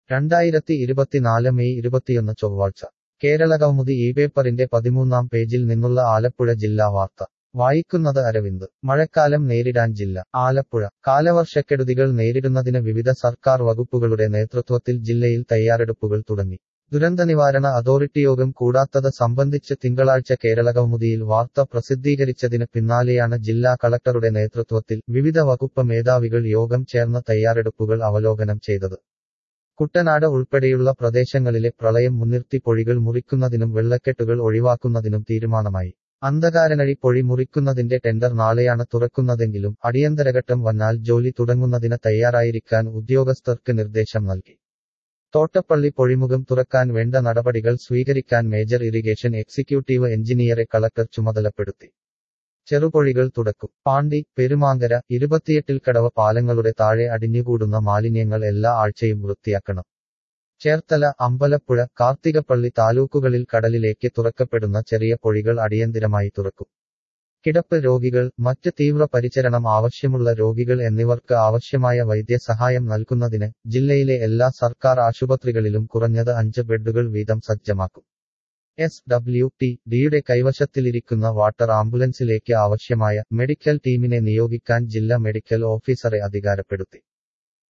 രണ്ടായിരത്തി ഇരുപത്തിനാല് മെയ് ഇരുപത്തിയൊന്ന് ചൊവ്വാഴ്ച കേരള കൗമുദി ഈ പേപ്പറിന്റെ പതിമൂന്നാം പേജിൽ നിന്നുള്ള ആലപ്പുഴ ജില്ലാ വാർത്ത വായിക്കുന്നത് അരവിന്ദ് മഴക്കാലം നേരിടാൻ ജില്ല ആലപ്പുഴ കാലവർഷക്കെടുതികൾ നേരിടുന്നതിന് വിവിധ സർക്കാർ വകുപ്പുകളുടെ നേതൃത്വത്തിൽ ജില്ലയിൽ തയ്യാറെടുപ്പുകൾ തുടങ്ങി ദുരന്തനിവാരണ അതോറിറ്റി യോഗം കൂടാത്തത് സംബന്ധിച്ച് തിങ്കളാഴ്ച കേരള കൗമുദിയിൽ വാർത്ത പ്രസിദ്ധീകരിച്ചതിന് പിന്നാലെയാണ് ജില്ലാ കളക്ടറുടെ നേതൃത്വത്തിൽ വിവിധ വകുപ്പ് മേധാവികൾ യോഗം ചേർന്ന് തയ്യാറെടുപ്പുകൾ അവലോകനം ചെയ്തത് കുട്ടനാട് ഉൾപ്പെടെയുള്ള പ്രദേശങ്ങളിലെ പ്രളയം മുൻനിർത്തി പൊഴികൾ മുറിക്കുന്നതിനും വെള്ളക്കെട്ടുകൾ ഒഴിവാക്കുന്നതിനും തീരുമാനമായി അന്ധകാരനഴി പൊഴി മുറിക്കുന്നതിന്റെ ടെൻഡർ നാളെയാണ് തുറക്കുന്നതെങ്കിലും അടിയന്തരഘട്ടം വന്നാൽ ജോലി തുടങ്ങുന്നതിന് തയ്യാറായിരിക്കാൻ ഉദ്യോഗസ്ഥർക്ക് നിർദ്ദേശം നൽകി തോട്ടപ്പള്ളി പൊഴിമുഖം തുറക്കാൻ വേണ്ട നടപടികൾ സ്വീകരിക്കാൻ മേജർ ഇറിഗേഷൻ എക്സിക്യൂട്ടീവ് എഞ്ചിനീയറെ കളക്ടർ ചുമതലപ്പെടുത്തി ചെറുപൊഴികൾ തുടക്കും പാണ്ടി പെരുമാങ്കര ഇരുപത്തിയെട്ടിൽ കടവ പാലങ്ങളുടെ താഴെ അടിഞ്ഞുകൂടുന്ന മാലിന്യങ്ങൾ എല്ലാ ആഴ്ചയും വൃത്തിയാക്കണം ചേർത്തല അമ്പലപ്പുഴ കാർത്തികപ്പള്ളി താലൂക്കുകളിൽ കടലിലേക്ക് തുറക്കപ്പെടുന്ന ചെറിയ പൊഴികൾ അടിയന്തിരമായി തുറക്കും കിടപ്പ് രോഗികൾ മറ്റ് തീവ്ര പരിചരണം ആവശ്യമുള്ള രോഗികൾ എന്നിവർക്ക് ആവശ്യമായ വൈദ്യസഹായം നൽകുന്നതിന് ജില്ലയിലെ എല്ലാ സർക്കാർ ആശുപത്രികളിലും കുറഞ്ഞത് അഞ്ച് ബെഡുകൾ വീതം സജ്ജമാക്കും എസ് ഡബ്ല്യു ടി ഡിയുടെ കൈവശത്തിലിരിക്കുന്ന വാട്ടർ ആംബുലൻസിലേക്ക് ആവശ്യമായ മെഡിക്കൽ ടീമിനെ നിയോഗിക്കാൻ ജില്ലാ മെഡിക്കൽ ഓഫീസറെ അധികാരപ്പെടുത്തി